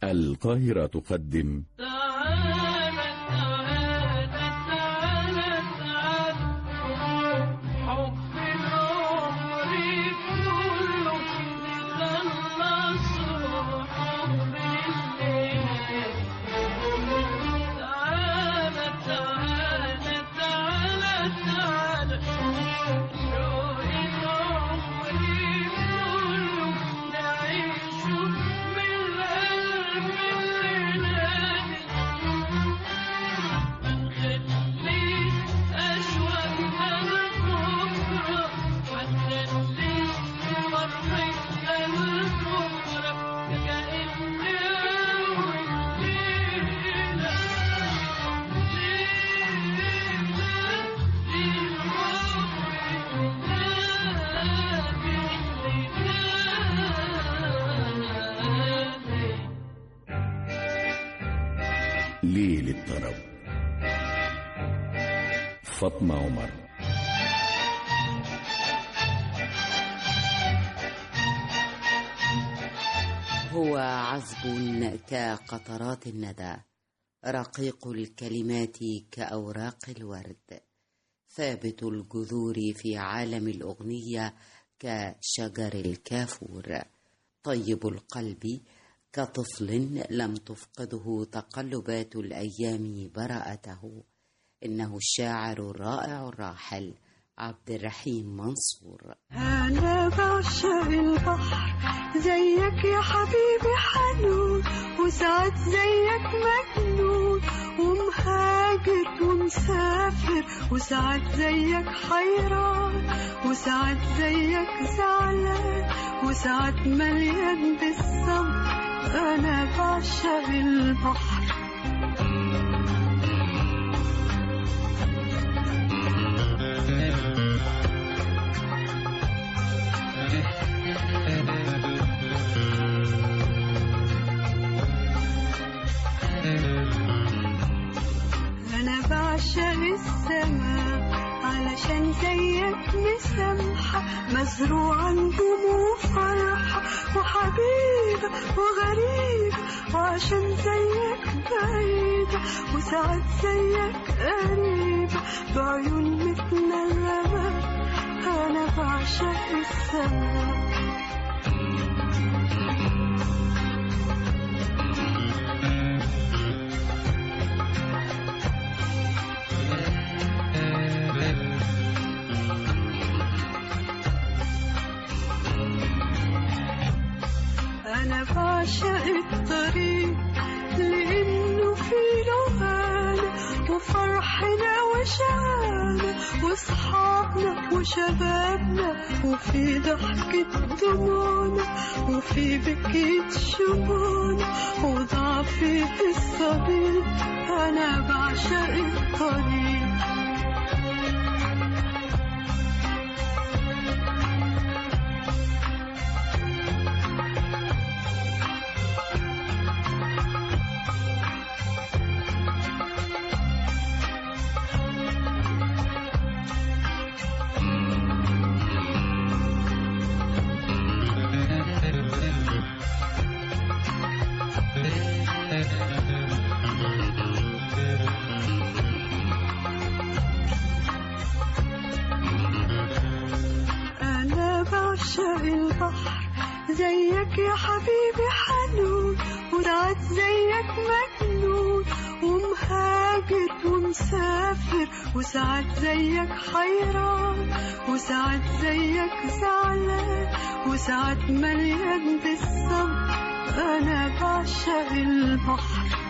القاهرة تقدم تعالى تعالى تعالى تعالى حب العمر كله نخلصه حب الليل تعالى تعالى تعالى تعالى شوق العمر كله نعيشه من القلب الليلاني خليك أشواقنا لبكرة وخليك فرحتنا لبكرة كأن أول ليلة ليل الطرب فاطمة عمر هو عذب كقطرات الندى رقيق الكلمات كأوراق الورد ثابت الجذور في عالم الأغنية كشجر الكافور طيب القلب كطفل لم تفقده تقلبات الأيام براءته إنه الشاعر الرائع الراحل عبد الرحيم منصور أنا بعشق البحر زيك يا حبيبي حنون وساعات زيك مجنون ومهاجر ومسافر وساعات زيك حيران وساعات زيك زعلان وساعات مليان بالصبر أنا بعشق البحر أنا بعشق السماء علشان زيك مسامحة مزروعة نجوم وفرحة وحبيبة وغريبة وعشان زيك بعيدة وساعات زيك قريبة بعيون متنغمة أنا بعشق السماء أنا بعشق الطريق لأنه فيه لغانا وفرحنا وشغانا وصحابنا وشبابنا وفي ضحكة دموعنا وفي بكية شموعنا وضعفي في الصبيب أنا بعشق الطريق أنا بعشق البحر زيك يا حبيبي حنون وساعات زيك مجنون ومهاجر ومسافر وساعات زيك حيران وساعات زيك زعلان وساعات مليان بالصبر أنا بعشق البحر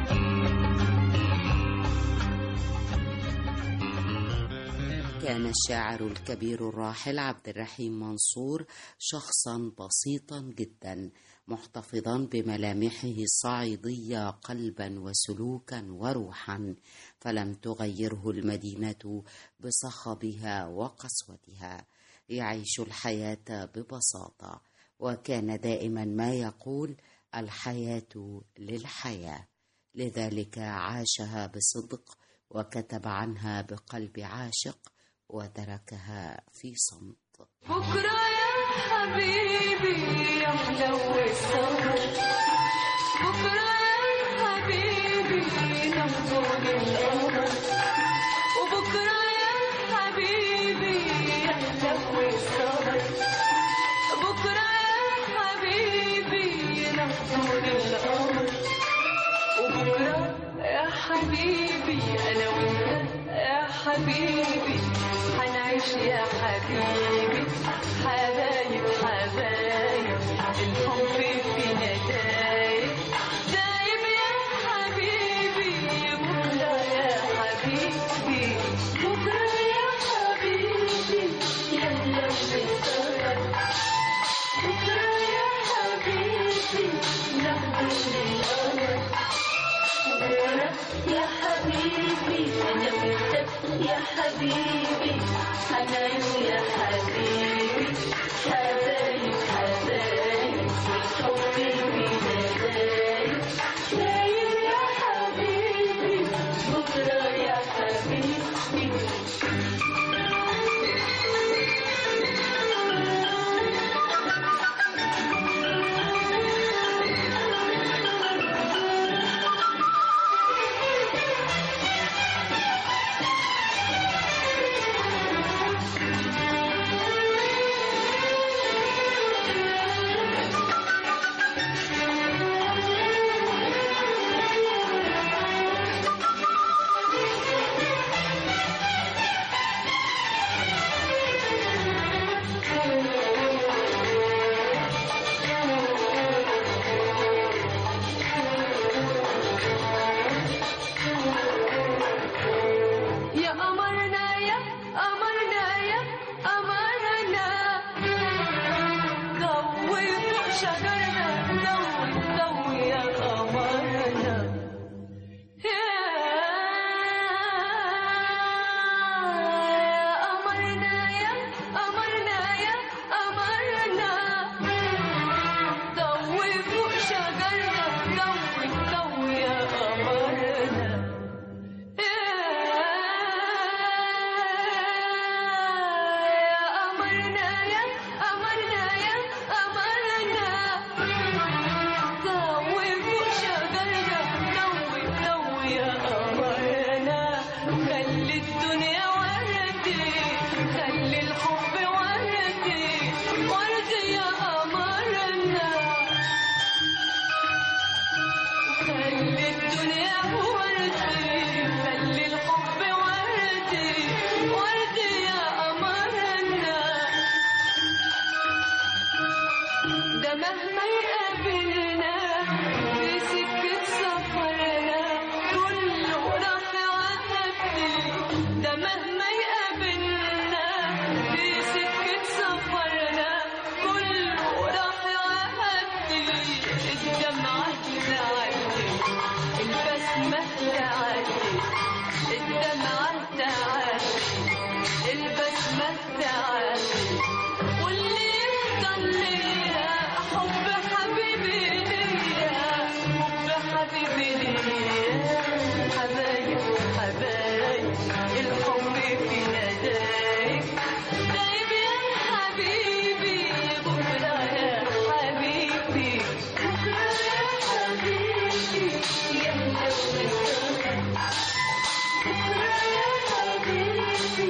كان الشاعر الكبير الراحل عبد الرحيم منصور شخصا بسيطا جدا محتفظا بملامحه الصعيديه قلبا وسلوكا وروحا فلم تغيره المدينه بصخبها وقسوتها يعيش الحياه ببساطه وكان دائما ما يقول الحياه للحياه لذلك عاشها بصدق وكتب عنها بقلب عاشق وتركها في صمت بكرة يا حبيبي يحلو الصبر بكرة يا حبيبي ننظر القمر وبكرة يا حبيبي يحلو السهر بكرة يا حبيبي ننظر القمر وبكرة يا حبيبي أنا وأنت يا حبيبي حنعيش يا حبيبي حبايب حبايب الحب فينا دايب دايب يا حبيبي بكرة يا حبيبي بكرة يا حبيبي يا لو السهر بكرة يا حبيبي نحضر القمر بكرة يا حبيبي أنا وأنت يا حبيبي حنعيش يا حبيبي حبايب حبايب والحب فينا دايب دايب يا حبيبي بكرة يا حبيبي يا قمرنا يا قمرنا يا قمرنا ضوي فوق شجرنا ضوي ضوي يا قمرنا يا قمرنا يا قمرنا يا قمرنا ضوي فوق شجرنا ضوي ضوي يا قمرنا يا قمرنا يا قمرنا يا قمرنا ضوي فوق شجرنا ضوي ضوي يا قمرنا خلي الدنيا وردي خلي الحب وردي وردي يا قمرنا خلي الدنيا وردي خلي الحب وردي وردي يا قمرنا ده مهما يقابلنا في سكة سفرنا كله راح يعدي ده مهما يقابلنا في سكة سفرنا كله راح يعدي الدمعة تعدي البسمة تعدي الدمعة تعدي البسمة تعدي واللي يفضل ليا حب حبيبي ليا حب حبيبي ليا حبايب حبايب الحب فينا دايب دايب يا حبيبي بكرة يا حبيبي بكرة يا حبيبي يا ملون بكرة يا حبيبي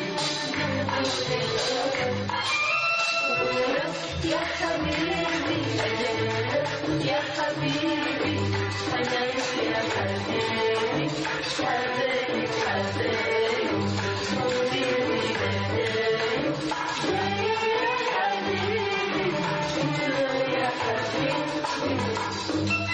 يا حبيبي يا حبيبي أنا يا حبيبي حبيبي حبيبي حبيبي يا حبيبي يا حبيبي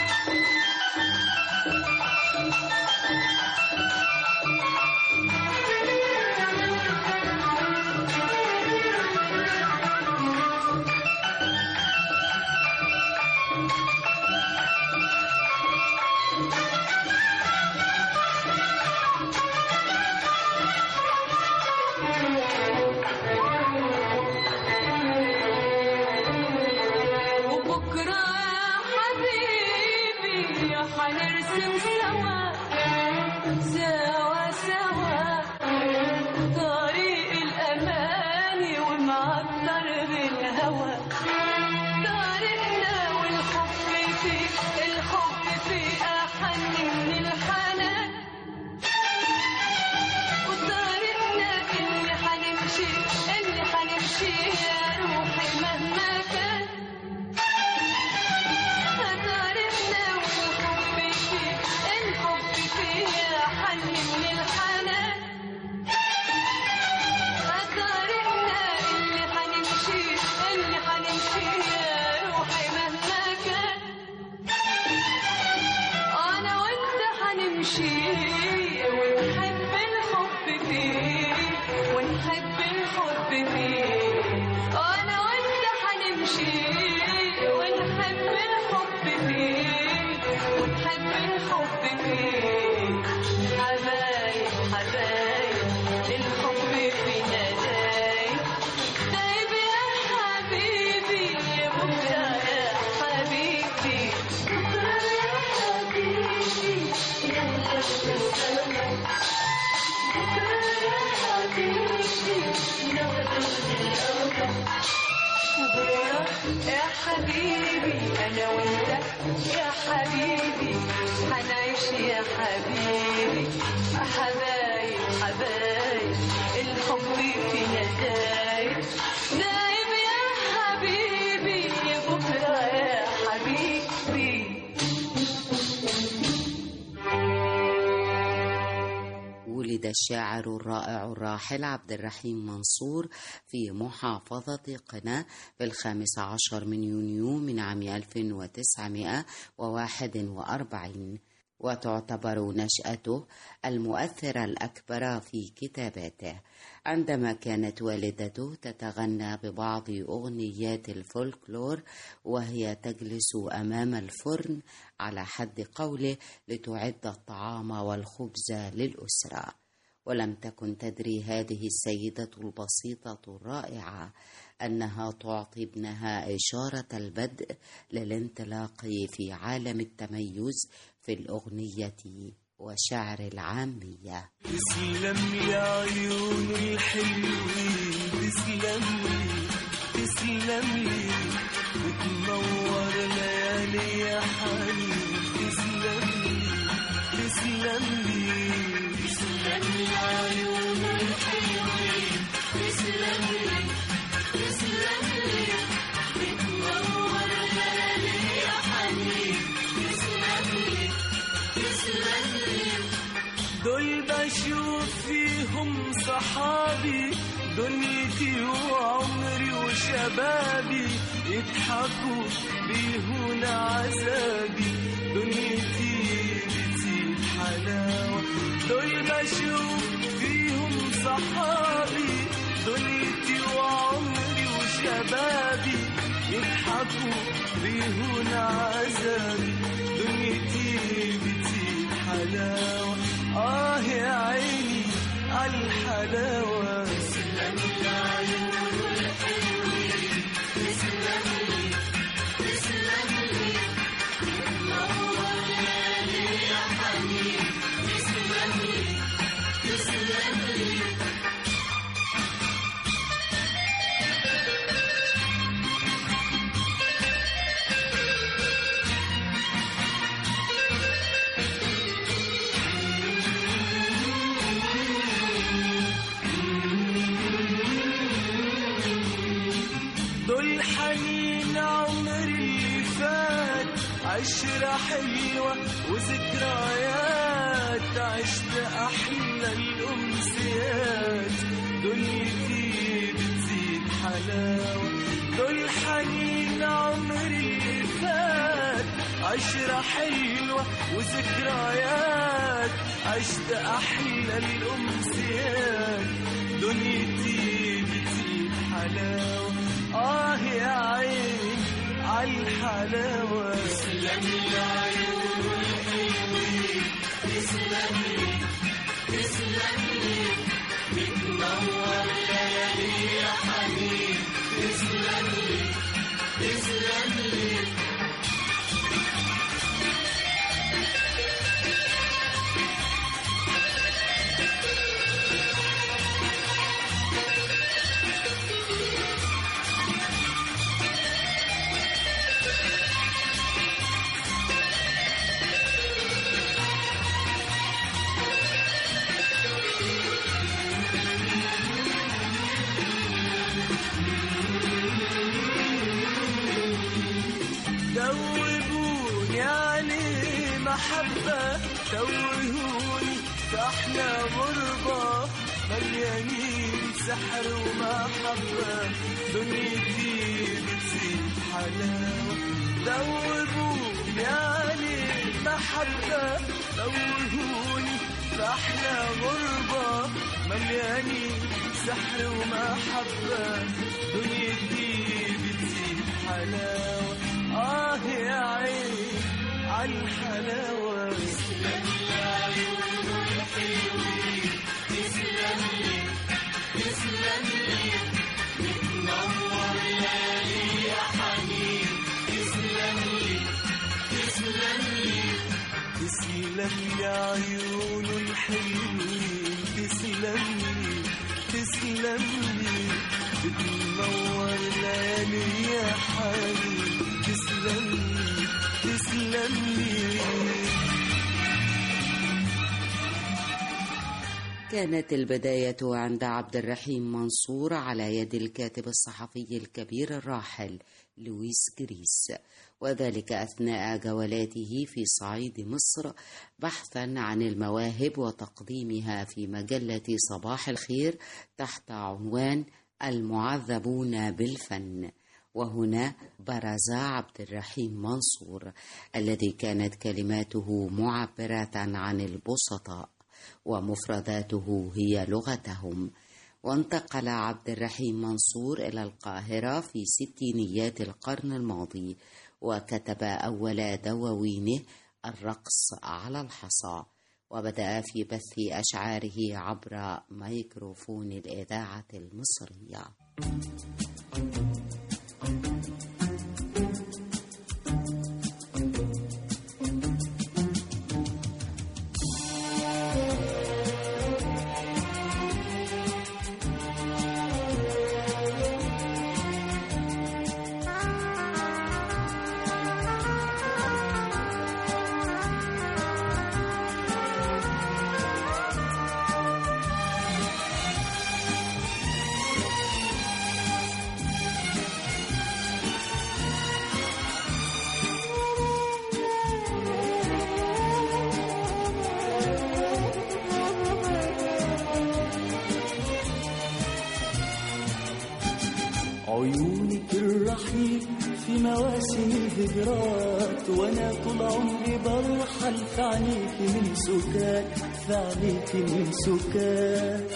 وبكرة يا حبيبي حنرسم سوا سوا سوا طريق الأماني ومعطر بالهوى طريقنا والحب فيه الحب حنمشي ونحب الحب فيه ونحب الحب فيه انا وانت حنمشي ونحب الحب فيه ونحب الحب فيه حبايب حبايب الحب فينا دايب دايب يا حبيبي بكره يا حبيبي بكره يا حبيبي يا بكره يا حبيبي ناخد بكره يا حبيبي انا وانت يا حبيبي حنعيش يا حبيبي حبايب حبايب الحب فينا دايب دايب يا حبيبي بكره يا حبيبي ولد الشاعر الرائع الراحل عبد الرحيم منصور في محافظة قنا في الخامس عشر من يونيو من عام 1941 وتعتبر نشأته المؤثرة الأكبر في كتاباته عندما كانت والدته تتغنى ببعض أغنيات الفولكلور وهي تجلس أمام الفرن على حد قوله لتعد الطعام والخبز للأسرة ولم تكن تدري هذه السيدة البسيطة الرائعة أنها تعطي ابنها إشارة البدء للانطلاق في عالم التميز في الأغنية وشعر العامية تسلم يا عيون الحلوين تسلم لي تسلم لي بتنور ليالي يا حنين تسلم لي تسلم لي تسلم يا عيون الحلوين تسلم لي تسلم لي بتنور ليالي يا حنين تسلم لي تسلم لي دول بشوف فيهم صحابي دنيتي وعمري وشبابي يضحكوا بيهون عذابي دنيتي بتزيد حلاوة دول بشوف فيهم صحابي دنيتي وعمري وشبابي يضحكوا بيهون عذابي دنيتي بتزيد حلاوة آه يا عيني عالحلاوة تسلم يا عيون الحلوين تسلم لي تسلم لي منور ليالي يا حنين تسلم لي تسلم لي دول حنين عمري اللي فات عشرة حلوة وذكريات عشت أحلى الأمسيات دنيتي بتزيد حلاوة دول حنين عمري اللي فات عشرة حلوة وذكريات عشت أحلى الأمسيات دنيتي بتزيد حلاوة آه يا عين عالحلاوة تسلم يا عيون الحلوين تسلم لي تسلم لي بتنور ليالي يا حنين تسلم لي تسلم لي دوبوني عليه محبة توهوني في أحلى غربة مليانين سحر ومحبة دنيتي بتزيد حلاوة دوبوني عليه محبة توهوني في أحلى غربة مليانين سحر ومحبة دنيتي بتزيد حلاوة آه يا عين عالحلاوة تسلم لي عيون الحلوين تسلم لي تسلم لي بتنور ليالي يا حبيبي تسلم لي تسلم لي كانت البداية عند عبد الرحيم منصور على يد الكاتب الصحفي الكبير الراحل لويس جريس وذلك أثناء جولاته في صعيد مصر بحثا عن المواهب وتقديمها في مجلة صباح الخير تحت عنوان المعذبون بالفن وهنا برز عبد الرحيم منصور الذي كانت كلماته معبرة عن البسطاء ومفرداته هي لغتهم وانتقل عبد الرحيم منصور إلى القاهرة في ستينيات القرن الماضي وكتب أول دواوينه الرقص على الحصى وبدأ في بث أشعاره عبر ميكروفون الإذاعة المصرية عيونك الرحيق في مواسم الهجرات وانا طول عمري برحل في عينيك من سكات في عينيك من سكات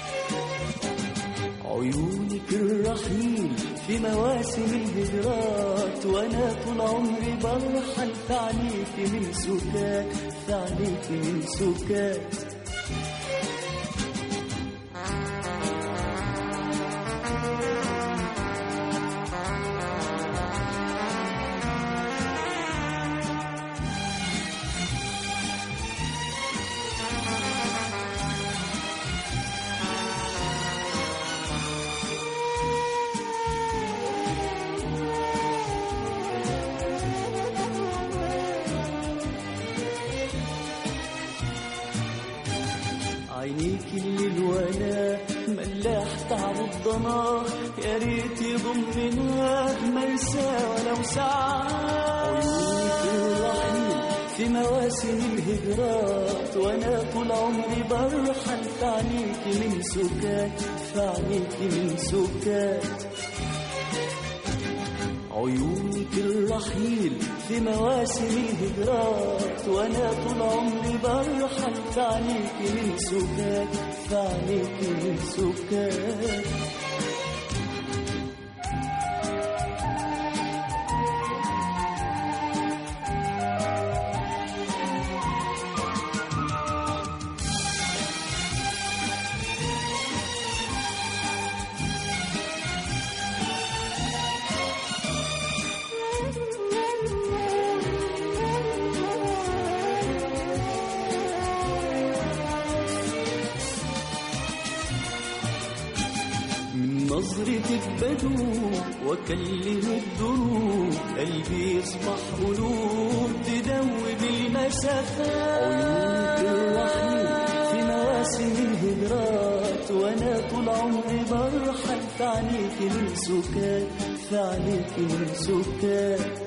عيونك الرحيل في مواسم الهجرات وانا طول عمري برحل في عينيك من سكات في عينيك من سكات عينيك الليل وانا ملاح تعب الضنا يا ريت يضمنا مرسى ولو ساعة عيونك الرحيل في مواسم الهجرات وانا طول عمري برحل في عينيك من سكات في عينيك من سكات عيونك الرحيل في مواسم الهجرات وانا طول عمري برحل في عينيك من سكات في عينيك من سكات من نظرتك بدوب واكلم الدروب قلبي يصبح قلوب تدوب المسافات عيونك الرحيل في مواسم الهجرات وانا طول عمري برحل في عينيك من سكات في عينيك من سكات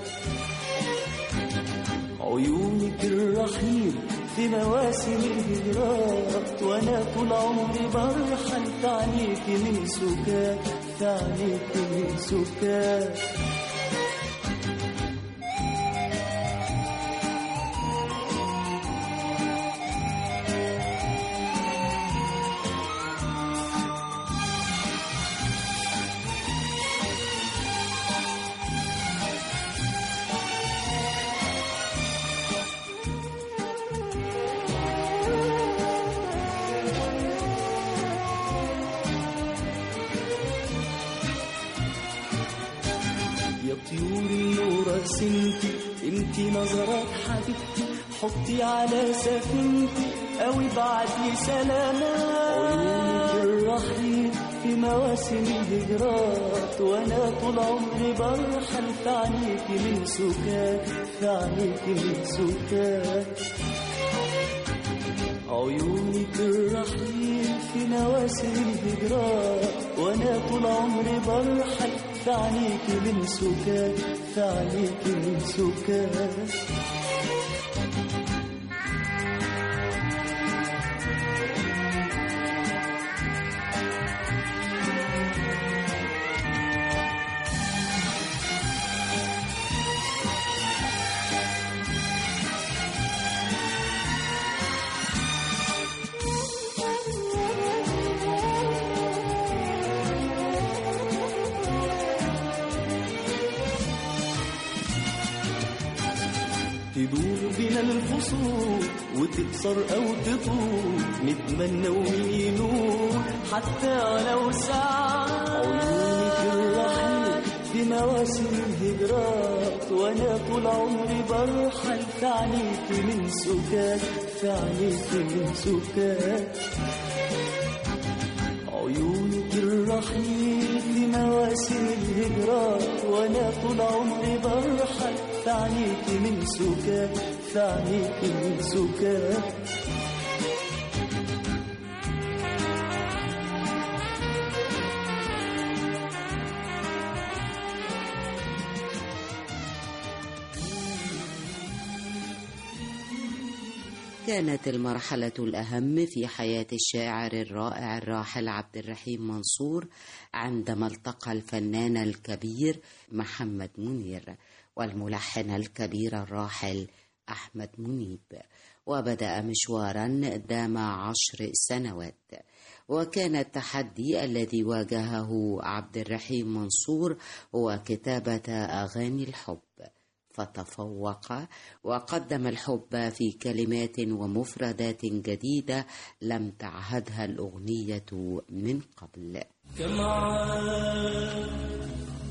عيونك الرحيل في مواسم الهجرات وانا طول عمري برحل في عينيك من سكات في عينيك من سكات ابتسمتي انتي نظرات حبيبتي حطي على سفينتي او ابعتي سلامات عيونك الرحيل في مواسم الهجرات وانا طول عمري برحل في عينيكي من سكات في عينيكي من سكات عيونك الرحيل في مواسم الهجرات وانا طول عمري برحل في عينيكي من سكات في عينيكي من سكات تدور بنا الفصول وتقصر او تطول نتمنى ومين ينور حتى ولو ساعة عيونك الرحيل في مواسم الهجرات وانا طول عمري برحل في عينيكي من سكات في عينيكي من سكات عيونك الرحيل في مواسم الهجرات وانا طول عمري برحل في عينيكي من سكات في عينيكي من سكات كانت المرحلة الأهم في حياة الشاعر الرائع الراحل عبد الرحيم منصور عندما التقى الفنان الكبير محمد منير والملحن الكبير الراحل أحمد منيب وبدأ مشوارا دام عشر سنوات وكان التحدي الذي واجهه عبد الرحيم منصور هو كتابة أغاني الحب فتفوق وقدم الحب في كلمات ومفردات جديدة لم تعهدها الأغنية من قبل كم عاد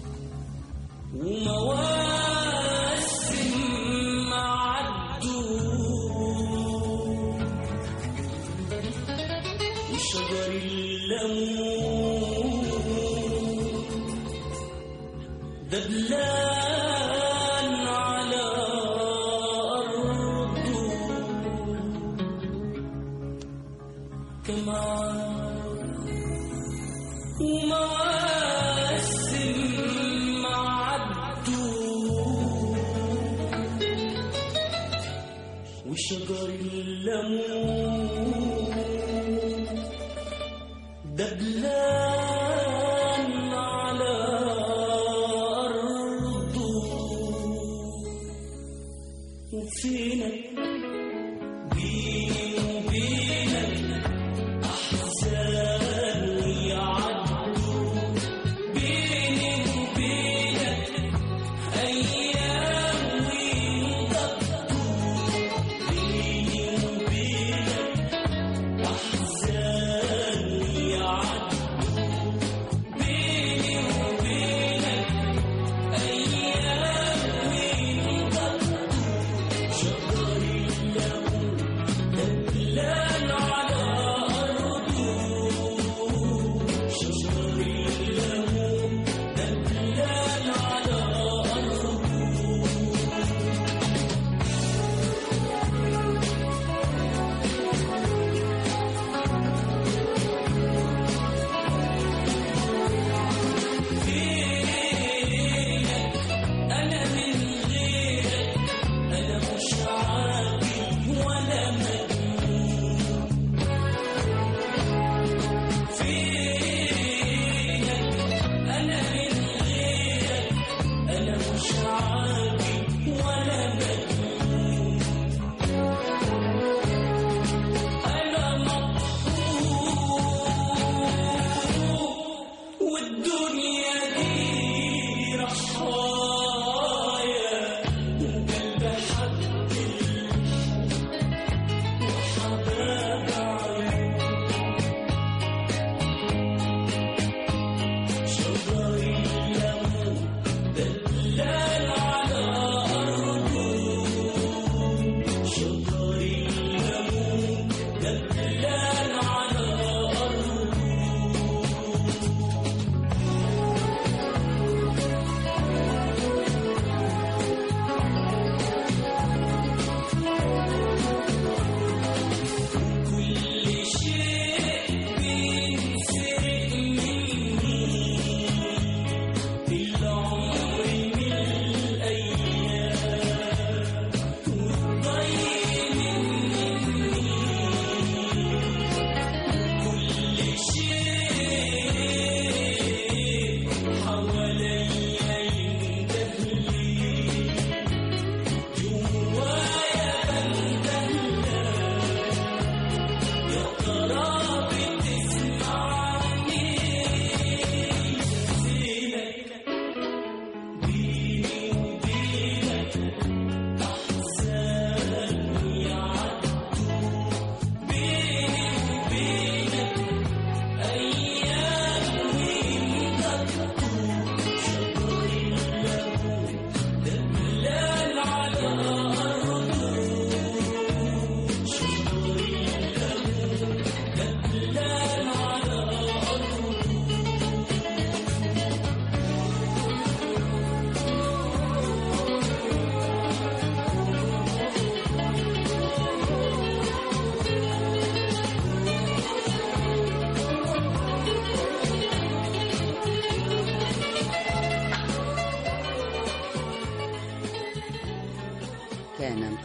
ومواسم عدوا وشجر الليمون دبلان على أرضه كم عاد ومواسم عدوا وشجر الليمون دبلان على أرضه وفينا بيني وبينك أحزان يعدوا بيني وبينك أيام ينقضوا بيني وبينك أحزان يعدوا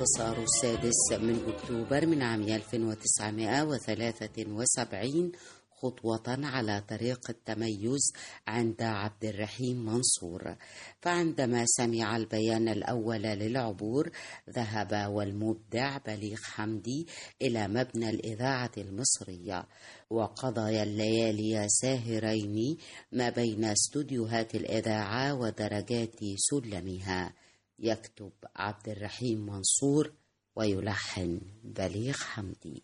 المسار السادس من أكتوبر من عام 1973 خطوة على طريق التميز عند عبد الرحيم منصور فعندما سمع البيان الأول للعبور ذهب والمبدع بليغ حمدي إلى مبنى الإذاعة المصرية وقضى الليالي ساهرين ما بين استوديوهات الإذاعة ودرجات سلمها يكتب عبد الرحيم منصور ويلحن بليغ حمدي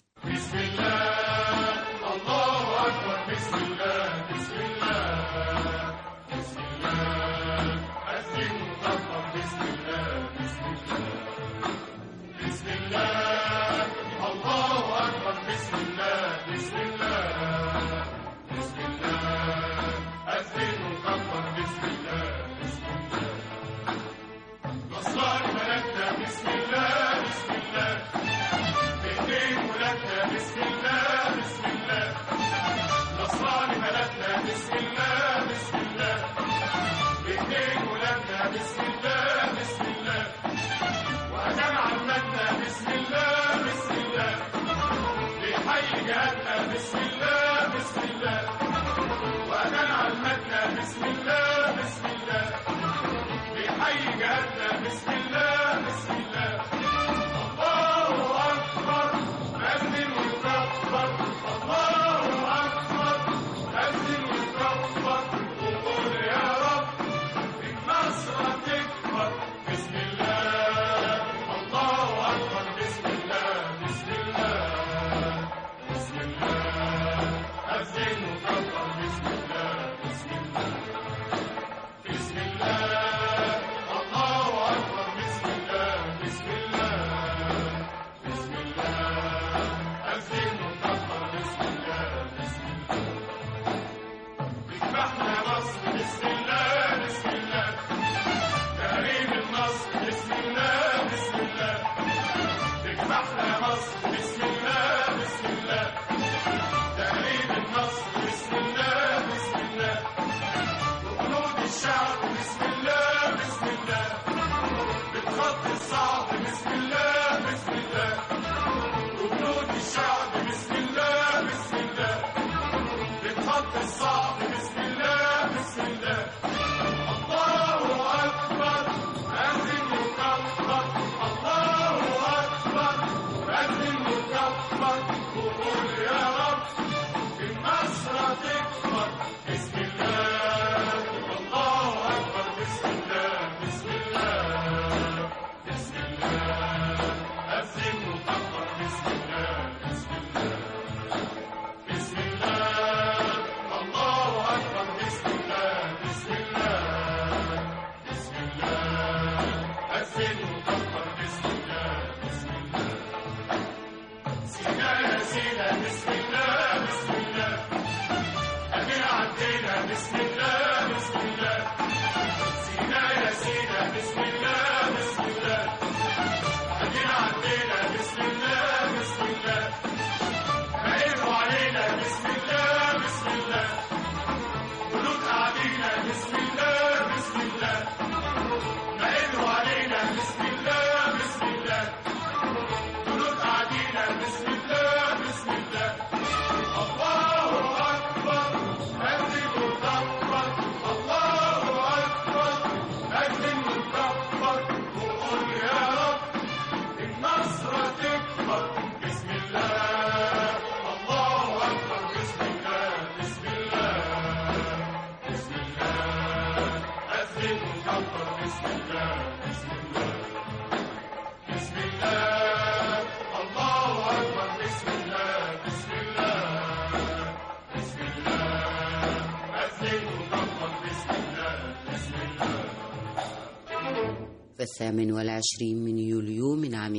في الثامن والعشرين من يوليو من عام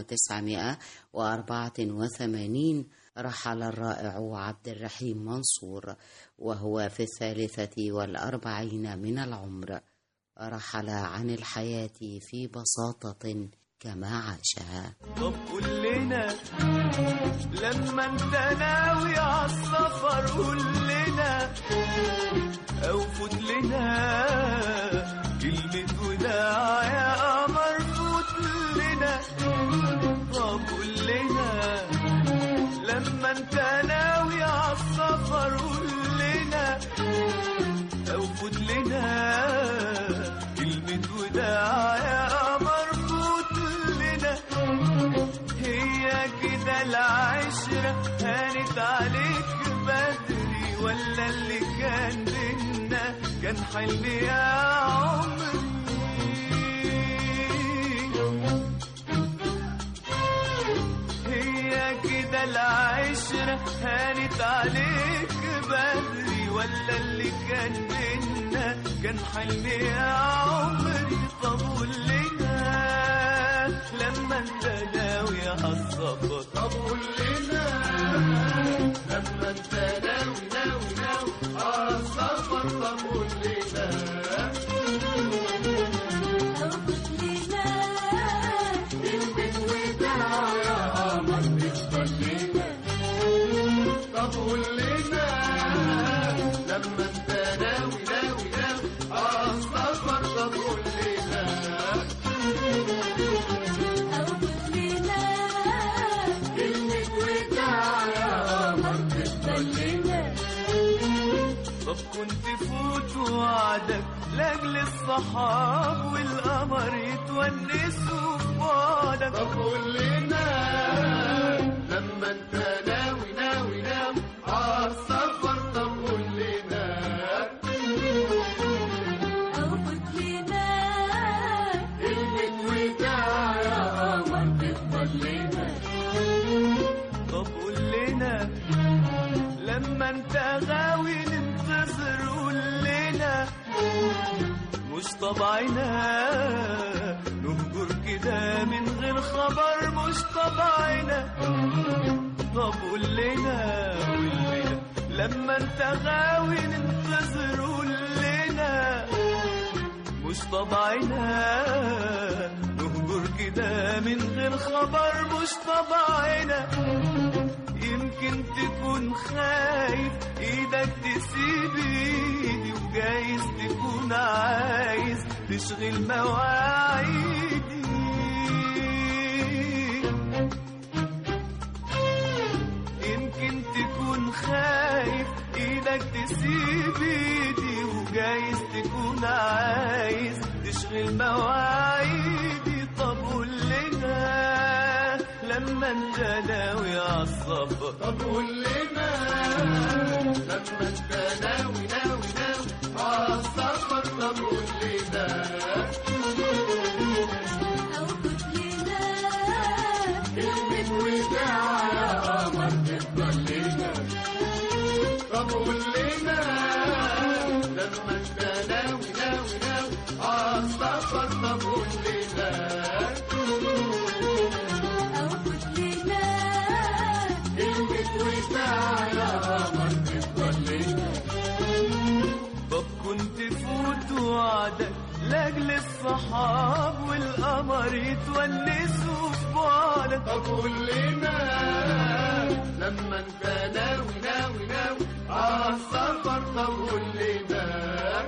1984 رحل الرائع عبد الرحيم منصور وهو في الثالثة والأربعين من العمر رحل عن الحياة في بساطة كما عاشها طب قول لنا لما انت ناوي عالسفر قول لنا او فوت لنا كلمة وداع يا قمر فوت لنا كده العشرة هانت عليك بدري ولا اللي كان بينا كان حلم يا عمري هي كده العشرة هانت عليك بدري ولا اللي كان بينا كان حلم يا عمري طب قول لنا لما انت ناوي على السفر طب قول لنا لما انت ناوي ناوي ناوي على السفر طب قول لنا طب قول لنا لما انت ناوي ناوي ناوي على السفر طب قول لنا طب كنت فوت وعدك لاجل الصحاب والقمر يتونسوا في بعدك طب قول لنا لما انت ناوي ناوي ناوي على السفر طب قول لنا الوداع يا قمر تفضل لنا طب قول لنا لما انت غاوي ننتظر قول لنا مش طبعنا نهجر كده من غير خبر مش طبعنا طب قول لنا قول لنا لما انت غاوي ننتظر قول لنا مش طبعنا نهجر كده من غير خبر مش طبعنا يمكن تكون خايف ايدك تسيب ايدي وجايز تكون عايز تشغل مواعيدي يمكن تكون خايف ايدك تسيب ايدي وجايز تكون عايز تشغل مواعيدي طب قول لنا لما انت ناوي على السفر طب قول لنا لما انت ناوي ناوي ناوي على السفر طب قول لنا كلمة وداع يا قمر تفضل لنا طب قول لنا لما انت ناوي ناوي ناوي على السفر طب قول لنا كلمة وداع يا قمر تفضل لنا طب كنت فوت وعدك لاجل الصحاب والقمر يتونسوا في بعدك طب قول لنا لما انت ناوي ناوي ناوي على السفر طب قول لنا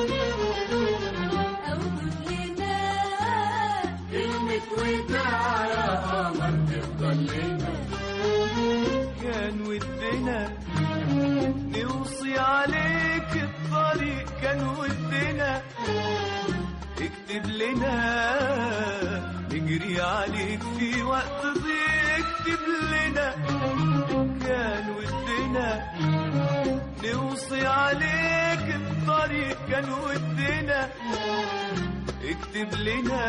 كلمة وداع يا قمر تفضل لنا كان ودنا نوصي عليك الطريق كان ودنا اكتب لنا نجري عليك في وقت ضيق اكتب لنا كان ودنا نوصي عليك الطريق كان ودنا اكتب لنا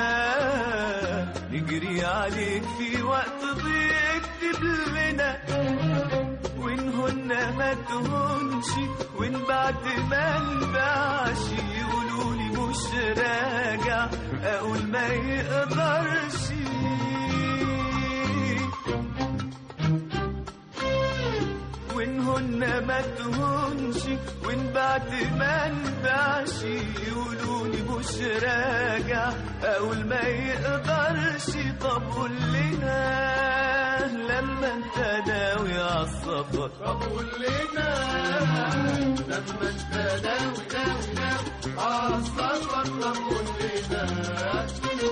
نجري عليك في وقت ضيق اكتب لنا وإن هن ما تهونش وإن بعد ما نباعش يقولوا لي مش راجع أقول ما يقدرش وإن هن ما تهونش وإن بعد ما نباعش يقولوا لي مش راجع أقول ما يقدرش طب قول لنا لما انت ناوي على السفر طب قول لنا لما انت ناوي ناوي ناوي على السفر طب قول لنا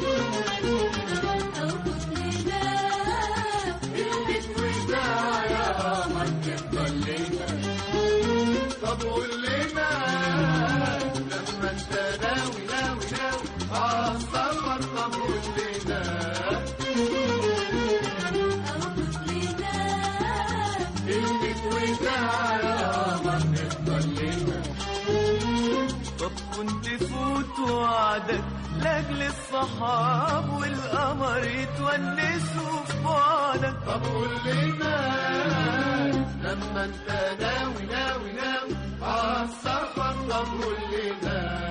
كلمة وداع يا قمر تفضل لنا طب قول لنا لما انت ناوي ناوي ناوي على السفر طب قول لنا كنت فوت وعدك لاجل الصحاب والقمر يتونسوا في بعدك طب قول لنا لما انت ناوي ناوي ناوي عالسفر طب قول لنا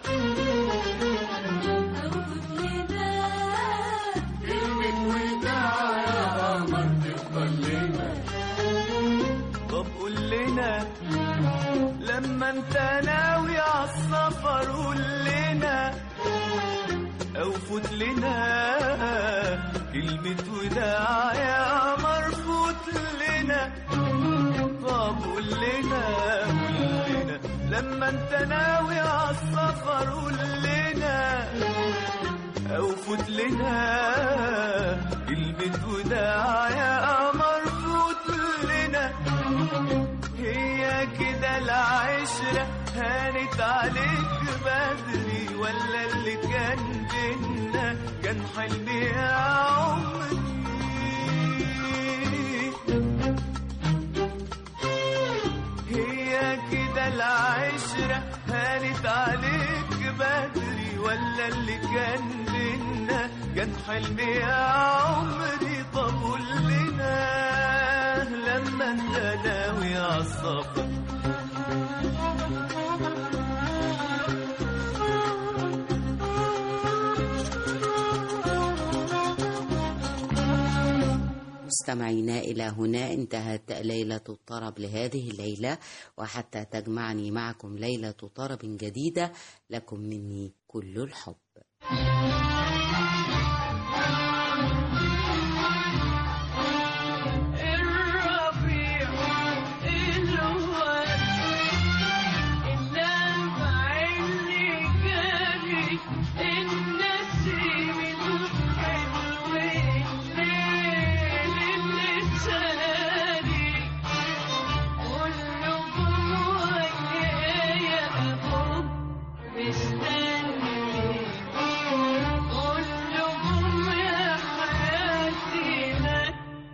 كلمة وداع يا قمر تفضل لنا طب قول لنا لما انت ناوي عالسفر قول لنا او فوت لنا كلمة وداع يا قمر فوت لنا طب قول لنا قول لنا لما انت ناوي عالسفر قول لنا او فوت لنا كلمة وداع يا قمر فوت لنا هي كده العشرة هانت عليك بدري ولا اللي كان بينا كان حلمي يا عمري هي كده العشرة هانت عليك بدري ولا اللي كان بينا كان حلمي يا عمري طب قول لنا لما انت ناوي عالسفر مستمعينا إلى هنا انتهت ليلة الطرب لهذه الليلة وحتى تجمعني معكم ليلة طرب جديدة لكم مني كل الحب الربيع الواد النبع اللي جاري النسيم الحلو الليل اللي ساري كلكم ويايا أبوك مستني كلكم يا حياتي لك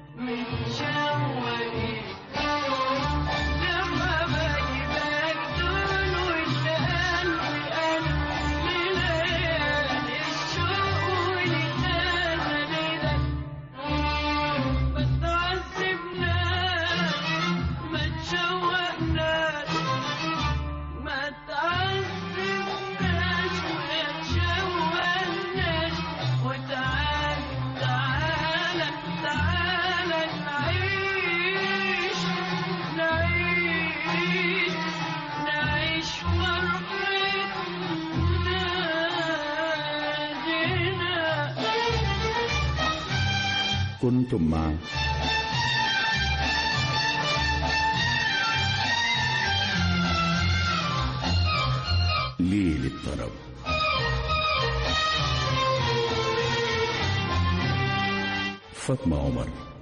متشوقين لما بجيبك دول والقلب قلب لليالي الشوق ولتاني لك ما تعذبناش ما تشوقناش ما تعذبناش ولا تشوقناش وتعال تعالى تعالى نعيش نعيش نعيش فرحتنا كنتم مع ليل الطرب فاطمة عمر